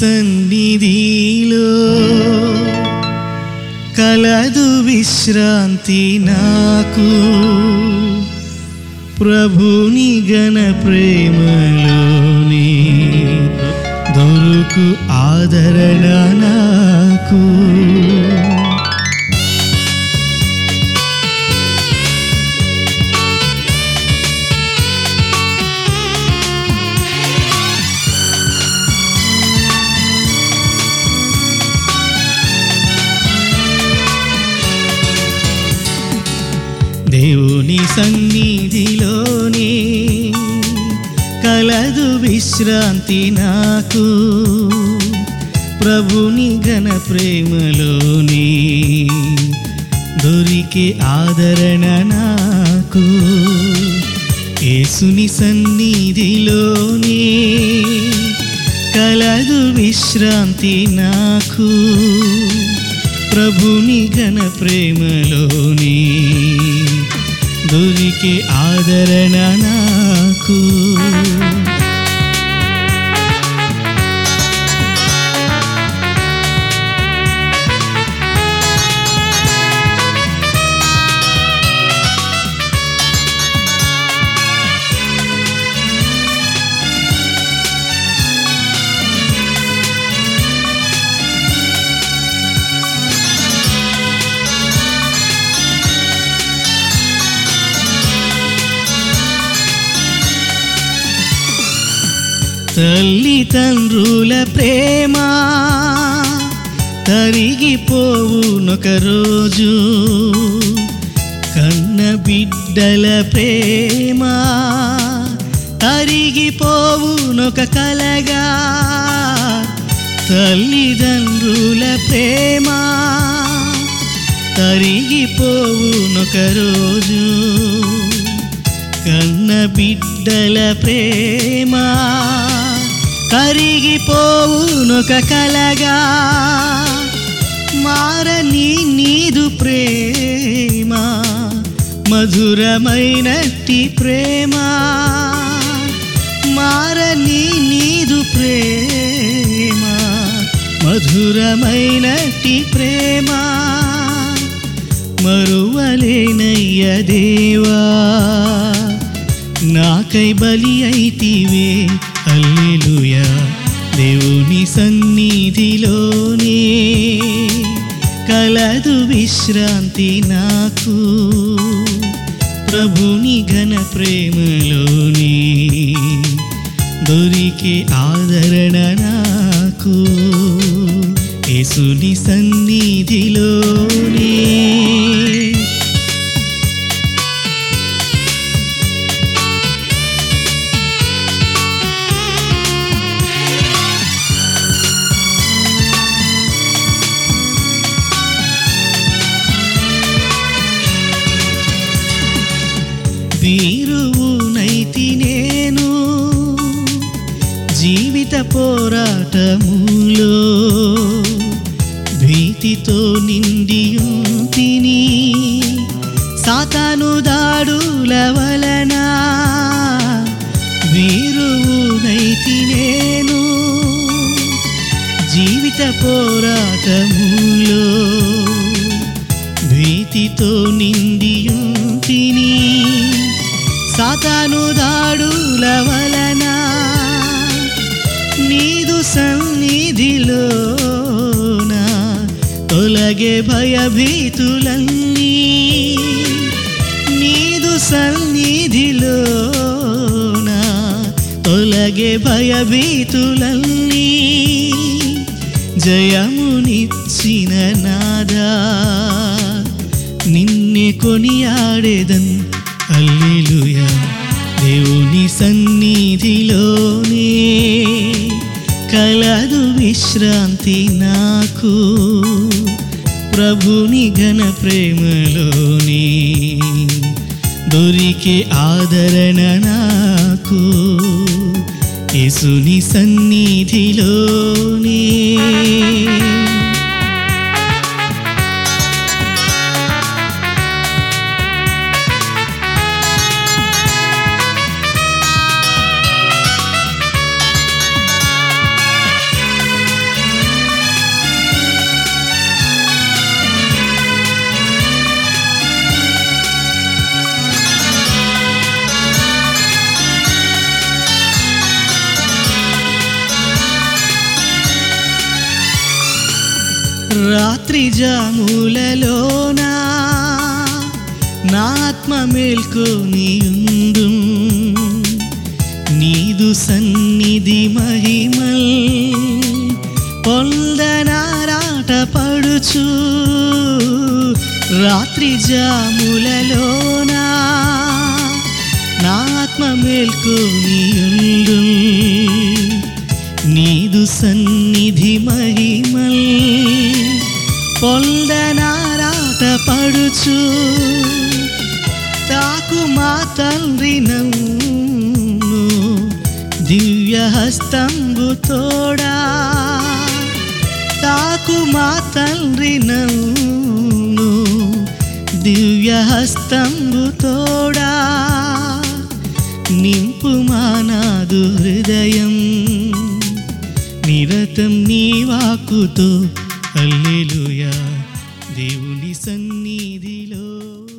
సన్నిధిలో కలదు విశ్రాంతి నాకు ప్రభుని గణ ప్రేమలోని దొరుకు ఆదరణ నాకు దేవుని సన్నిధిలోనే కలదు విశ్రాంతి నాకు ప్రభుని ఘన ప్రేమలోని దొరికే ఆదరణ నాకు యేసుని సన్నిధిలోనే కలదు విశ్రాంతి నాకు ప్రభుని ఘన ప్రేమలోని దొరికే ఆదరణ నాకు తల్లిదండ్రుల ప్రేమ తరిగిపోవునొక రోజు కన్న బిడ్డల ప్రేమ తరిగిపోవునొక కలగా తల్లిదండ్రుల ప్రేమ తరిగిపోవునొక రోజు కన్న బిడ్డల ప్రేమ కరిగిపోవునొక కలగా మారని నీదు ప్రేమ మధురమైనట్టి ప్రేమ మారని నీదు ప్రేమ మధురమైనట్టి ప్రేమ మరువలేనయ్య దేవా నాకై బలి అయితివే అల్లెలుయా దేవుని సన్నిధిలోనే కలదు విశ్రాంతి నాకు ప్రభుని ఘన ప్రేమలోని దొరికే ఆదరణ నాకు యేసుని సన్నిధిలోనే వీరువునైతి నేను జీవిత పోరాటములో భీతితో నిండియుంటిని సాతాను దాడుల వలన వీరువునైతి నేను జీవిత పోరాటములో భీతితో నిండియుంటిని సాతాను దాడుల వలన నీదు సన్నిధిలోన తొలగే భయభీతులన్నీ నీదు సన్నిధిలోన తొలగే భయభీతులన్నీ జయమునిచ్చిన నాదా నిన్నే కొనియాడేదన్ అల్లెలుయా దేవుని సన్నిధిలోనే కలదు విశ్రాంతి నాకు ప్రభుని ఘన ప్రేమలోని దొరికే ఆదరణ నాకు యేసుని సన్నిధిలోనే రాత్రి జాములలోనా నాత్మ మేల్కొనియుందు నీదు సన్నిధి మహిమల్ పొందనారాట పడుచు రాత్రి జాములలోనా నాత్మ మేల్కొనియుండు నీదు సన్నిధి మహిమల్ పొందనారాట పడుచు తాకు మా తండ్రి నన్ను దివ్య హస్తంబు తోడా తాకు మా తండ్రి నన్ను దివ్య హస్తంబు తోడా నింపు మానాదు హృదయం నిరతం నీ వాక్కుతో అల్లెలుయా దేవుని సన్నిధిలో